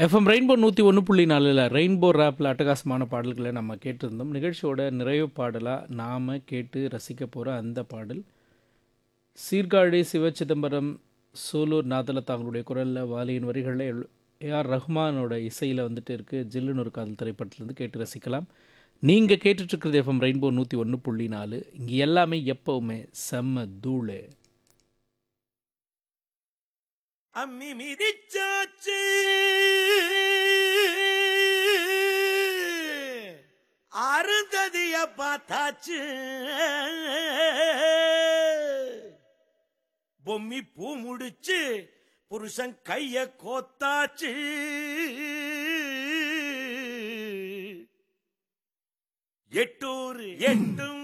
FM rainbow நூற்றி ஒன்று புள்ளி நாலில் ரெயின்போ ரேப்பில் அட்டகாசமான பாடல்களை நம்ம கேட்டிருந்தோம் நிகழ்ச்சியோட நிறைவு பாடலாக நாம் கேட்டு ரசிக்க போகிற அந்த பாடல் சீர்காழி சிவச்சிதம்பரம் சூலூர் நாதல தாங்களுடைய குரலில் வாலியின் வரிகளில் ஏஆர் ரஹ்மானோட இசையில் வந்துட்டு இருக்குது ஜில்லுன்னு ஒரு காதல் திரைப்படத்துலேருந்து கேட்டு ரசிக்கலாம் நீங்கள் கேட்டுட்ருக்கிறது எஃப்எம் ரெயின்போ நூற்றி ஒன்று புள்ளி நாலு இங்கே எல்லாமே எப்போவுமே செம்ம தூளு அம்மி மிதிச்சாச்சு அருந்ததிய பார்த்தாச்சு பொம்மி பூ முடிச்சு புருஷன் கைய கோத்தாச்சு எட்டூர் எட்டும்